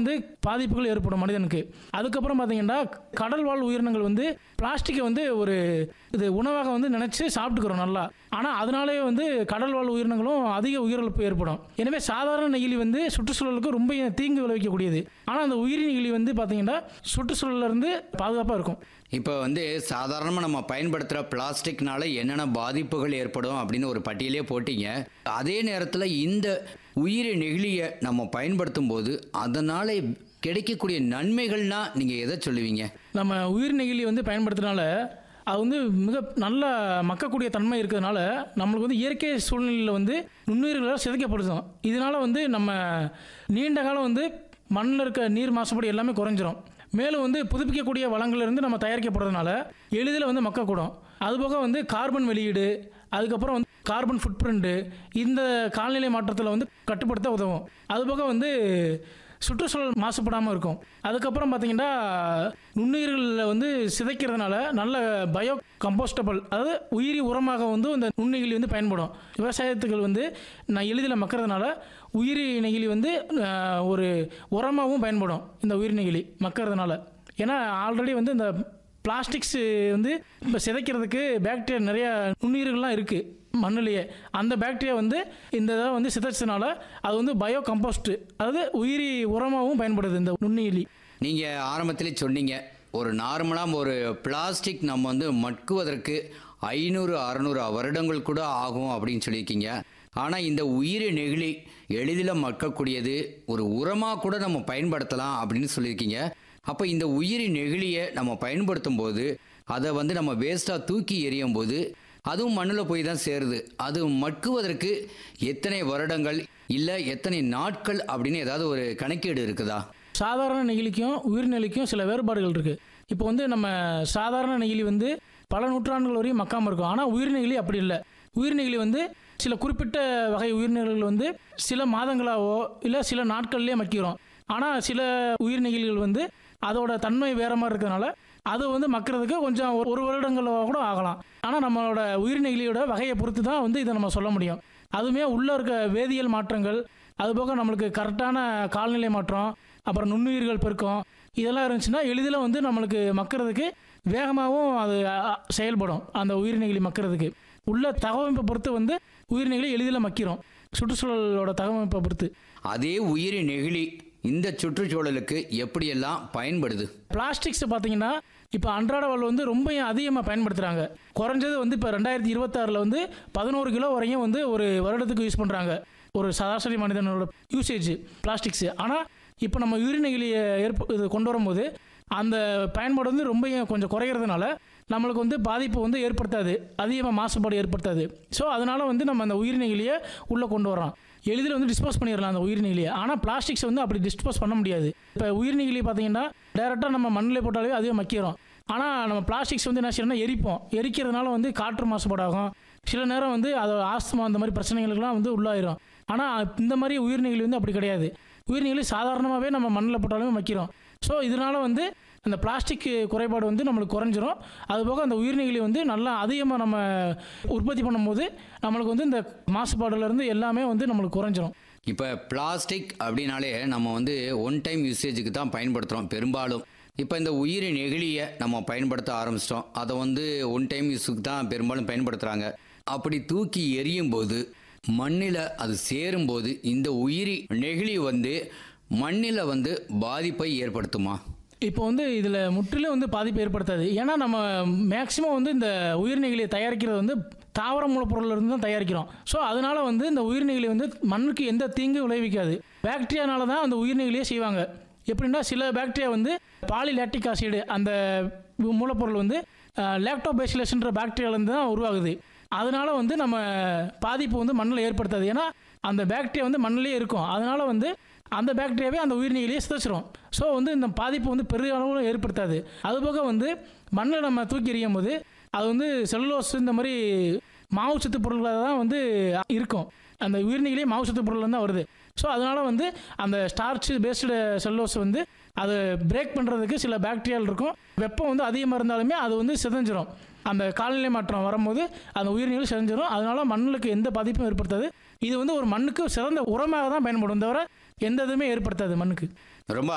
வந்து பாதிப்புகள் ஏற்படும் மனிதனுக்கு அதுக்கப்புறம் பார்த்தீங்கன்னா கடல் வாழ் உயிரினங்கள் வந்து பிளாஸ்டிக்கை வந்து ஒரு இது உணவாக வந்து நினச்சி சாப்பிட்டுக்கிறோம் நல்லா ஆனால் அதனாலேயே வந்து கடல் வாழ் உயிரினங்களும் அதிக உயிரிழப்பு ஏற்படும் எனவே சாதாரண நெகிழி வந்து சுற்றுச்சூழலுக்கு ரொம்ப தீங்கு விளைவிக்கக்கூடியது ஆனால் அந்த உயிரி நெகிழி வந்து பார்த்தீங்கன்னா சுற்றுச்சூழல்ல இருந்து பாதுகாப்பாக இருக்கும் இப்போ வந்து சாதாரணமாக நம்ம பயன்படுத்துகிற பிளாஸ்டிக்னால என்னென்ன பாதிப்புகள் ஏற்படும் அப்படின்னு ஒரு பட்டியலே போட்டீங்க அதே நேரத்தில் இந்த உயிரி நெகிழியை நம்ம பயன்படுத்தும் போது அதனால் கிடைக்கக்கூடிய நன்மைகள்னா நீங்கள் எதை சொல்லுவீங்க நம்ம உயிர் நெகிழி வந்து பயன்படுத்துறதுனால அது வந்து மிக நல்ல மக்கக்கூடிய தன்மை இருக்கிறதுனால நம்மளுக்கு வந்து இயற்கை சூழ்நிலையில் வந்து நுண்ணுயிர்களால் சிதைக்கப்படுதும் இதனால் வந்து நம்ம நீண்ட காலம் வந்து மண்ணில் இருக்க நீர் மாசுபாடு எல்லாமே குறைஞ்சிரும் மேலும் வந்து புதுப்பிக்கக்கூடிய வளங்கள்லேருந்து நம்ம தயாரிக்கப்படுறதுனால எளிதில் வந்து மக்கக்கூடும் அதுபோக வந்து கார்பன் வெளியீடு அதுக்கப்புறம் வந்து கார்பன் ஃபுட் பிரிண்ட்டு இந்த காலநிலை மாற்றத்தில் வந்து கட்டுப்படுத்த உதவும் அதுபோக வந்து சுற்றுச்சூழல் மாசுபடாமல் இருக்கும் அதுக்கப்புறம் பார்த்தீங்கன்னா நுண்ணுயிர்களில் வந்து சிதைக்கிறதுனால நல்ல பயோ கம்போஸ்டபிள் அதாவது உயிரி உரமாக வந்து இந்த நுண்ணுயிரி வந்து பயன்படும் விவசாயத்துக்கு வந்து நான் எளிதில் மக்கறதுனால உயிரி நெகிழி வந்து ஆஹ், ஒரு உரமாகவும் பயன்படும் இந்த உயிர் நெகிழி மக்கறதுனால ஏன்னா ஆல்ரெடி வந்து இந்த பிளாஸ்டிக்ஸ் வந்து இப்போ சிதைக்கிறதுக்கு பாக்டீரியா நிறைய நுண்ணுயிர்கள்லாம் இருக்குது மண்ணுலேயே அந்த பாக்டீரியா வந்து இந்த இதை வந்து சிதைச்சதுனால அது வந்து பயோ கம்போஸ்ட் அதாவது உயிரி உரமாகவும் பயன்படுது இந்த நுண்ணுயிரி நீங்கள் ஆரம்பத்திலே சொன்னீங்க ஒரு நார்மலாக ஒரு பிளாஸ்டிக் நம்ம வந்து மட்குவதற்கு ஐநூறு அறநூறு வருடங்கள் கூட ஆகும் அப்படின்னு சொல்லியிருக்கீங்க ஆனால் இந்த உயிரி நெகிழி எளிதில் மக்கக்கூடியது ஒரு உரமாக கூட நம்ம பயன்படுத்தலாம் அப்படின்னு சொல்லியிருக்கீங்க அப்போ இந்த உயிரி நெகிழியை நம்ம பயன்படுத்தும் போது அதை வந்து நம்ம வேஸ்ட்டாக தூக்கி எறியும் போது அதுவும் மண்ணில் போய் தான் சேருது அது மட்குவதற்கு எத்தனை வருடங்கள் இல்லை எத்தனை நாட்கள் அப்படின்னு ஏதாவது ஒரு கணக்கீடு இருக்குதா சாதாரண நெகிழிக்கும் உயிர் நெகிழிக்கும் சில வேறுபாடுகள் இருக்குது இப்போ வந்து நம்ம சாதாரண நெகிழி வந்து பல நூற்றாண்டுகள் வரையும் மக்காமல் இருக்கும் ஆனால் உயிர் நெகிழி அப்படி இல்லை உயிர் நெகிழி வந்து சில குறிப்பிட்ட வகை உயிரினங்கள் வந்து சில மாதங்களாவோ இல்லை சில நாட்கள்லேயே மக்கிரும் ஆனால் சில உயிர் நெகிழிகள் வந்து அதோட தன்மை வேற மாதிரி இருக்கிறதுனால அது வந்து மக்கிறதுக்கு கொஞ்சம் ஒரு- ஒரு வருடங்களோ கூட ஆகலாம் ஆனால் நம்மளோட உயிர் நெகிழியோட வகையை பொறுத்து தான் வந்து இதை நம்ம சொல்ல முடியும் அதுவுமே உள்ளே இருக்க வேதியியல் மாற்றங்கள் அதுபோக நம்மளுக்கு கரெக்டான காலநிலை மாற்றம் அப்புறம் நுண்ணுயிர்கள் பெருக்கம் இதெல்லாம் இருந்துச்சுன்னா எளிதில் வந்து நம்மளுக்கு மக்கிறதுக்கு வேகமாகவும் அது அ, அ, செயல்படும் அந்த உயிர்நெகிழி மக்கிறதுக்கு உள்ள தகவமைப்பை பொறுத்து வந்து உயிர்நெகிழி எளிதில் மக்கிரும் சுற்றுச்சூழலோட தகவமைப்பை பொறுத்து அதே உயிரி நெகிழி இந்த சுற்றுச்சூழலுக்கு எப்படியெல்லாம் பயன்படுது பிளாஸ்டிக்ஸ் பார்த்தீங்கன்னா இப்போ அன்றாட வாழ்வு வந்து ரொம்ப அதிகமாக பயன்படுத்துகிறாங்க குறைஞ்சது வந்து இப்போ ரெண்டாயிரத்தி இருபத்தாறில் வந்து பதினோரு கிலோ வரையும் வந்து ஒரு வருடத்துக்கு யூஸ் பண்ணுறாங்க ஒரு சராசரி மனிதனோட யூசேஜ் பிளாஸ்டிக்ஸ் ஆனால் இப்போ நம்ம உயிரினகிலியை ஏற்ப இது கொண்டு வரும்போது அந்த பயன்பாடு வந்து ரொம்ப கொஞ்சம் குறையிறதுனால நம்மளுக்கு வந்து பாதிப்பு வந்து ஏற்படுத்தாது அதிகமாக மாசுபாடு ஏற்படுத்தாது ஸோ அதனால வந்து நம்ம அந்த உயிரினகிலியை உள்ளே கொண்டு வரோம் எளிதில் வந்து டிஸ்போஸ் பண்ணிடலாம் அந்த உயிர்நீலியை ஆனால் பிளாஸ்டிக்ஸ் வந்து அப்படி டிஸ்போஸ் பண்ண முடியாது இப்போ உயிர்நீலி பார்த்தீங்கன்னா டேரெக்டாக நம்ம மண்ணில் போட்டாலே அதுவே மக்கிறோம் ஆனால் நம்ம பிளாஸ்டிக்ஸ் வந்து என்ன செய்யணும்னா எரிப்போம் எரிக்கிறதுனால வந்து காற்று மாசுபாடாகும் சில நேரம் வந்து அது ஆஸ்துமா அந்த மாதிரி பிரச்சனைகளுக்கெல்லாம் வந்து உள்ளாயிரும் ஆனால் இந்த மாதிரி உயிர்நீலி வந்து அப்படி கிடையாது உயிர்நீலி சாதாரணமாகவே நம்ம மண்ணில் போட்டாலுமே மக்கிறோம் ஸோ இதனால வந்து அந்த பிளாஸ்டிக் குறைபாடு வந்து நம்மளுக்கு குறைஞ்சிரும் அதுபோக அந்த உயிர்நீலி வந்து நல்லா அதிகமாக நம்ம உற்பத்தி பண்ணும்போது நம்மளுக்கு வந்து இந்த மாசுபாடுலேருந்து எல்லாமே வந்து நம்மளுக்கு குறைஞ்சிரும் இப்போ பிளாஸ்டிக் அப்படின்னாலே நம்ம வந்து ஒன் டைம் யூசேஜுக்கு தான் பயன்படுத்துகிறோம் பெரும்பாலும் இப்போ இந்த உயிரி நெகிழியை நம்ம பயன்படுத்த ஆரம்பிச்சிட்டோம் அதை வந்து ஒன் டைம் யூஸுக்கு தான் பெரும்பாலும் பயன்படுத்துகிறாங்க அப்படி தூக்கி எரியும் போது மண்ணில் அது சேரும்போது இந்த உயிரி நெகிழி வந்து மண்ணில் வந்து பாதிப்பை ஏற்படுத்துமா இப்போ வந்து இதில் முற்றிலும் வந்து பாதிப்பு ஏற்படுத்தாது ஏன்னா நம்ம மேக்சிமம் வந்து இந்த உயிர்நெகிழியை தயாரிக்கிறது வந்து தாவர மூலப்பொருள்ல இருந்து தான் தயாரிக்கிறோம் ஸோ அதனால வந்து இந்த உயிர்நெகிழி வந்து மண்ணுக்கு எந்த தீங்கும் விளைவிக்காது பாக்டீரியானால தான் அந்த உயிர்நெகிழியை செய்வாங்க எப்படின்னா சில பாக்டீரியா வந்து பாலிலாக்டிக் ஆசிடு அந்த மூலப்பொருள் வந்து லேக்டோபேசிலஸ்ன்ற பாக்டீரியாலேருந்து தான் உருவாகுது அதனால வந்து நம்ம பாதிப்பு வந்து மண்ணில் ஏற்படுத்தாது ஏன்னா அந்த பாக்டீரியா வந்து மண்ணிலே இருக்கும் அதனால வந்து அந்த பாக்டீரியாவே அந்த உயிர்நீலியை சிதைச்சிரும் ஸோ வந்து இந்த பாதிப்பு வந்து பெரிய அளவில் ஏற்படுத்தாது அதுபோக வந்து மண்ணில் நம்ம தூக்கி எறியும் போது அது வந்து செல்லுலோஸ் இந்த மாதிரி மாவு சத்து பொருள்களாக தான் வந்து இருக்கும் அந்த உயிர்நீலே மாவு சத்து பொருள் தான் வருது ஸோ அதனால வந்து அந்த ஸ்டார்ச் பேஸ்டு செல்லோஸ் வந்து அதை பிரேக் பண்ணுறதுக்கு சில பாக்டீரியால் இருக்கும் வெப்பம் வந்து அதிகமாக இருந்தாலுமே அது வந்து சிதைஞ்சிரும் அந்த காலநிலை மாற்றம் வரும்போது அந்த உயிர்நீல் சிதைஞ்சிரும் அதனால மண்ணுக்கு எந்த பாதிப்பும் ஏற்படுத்தாது இது வந்து ஒரு மண்ணுக்கு சிறந்த உரமாக தான் பயன்படும் தவிர எந்த இதுவுமே ஏற்படுத்தாது மண்ணுக்கு ரொம்ப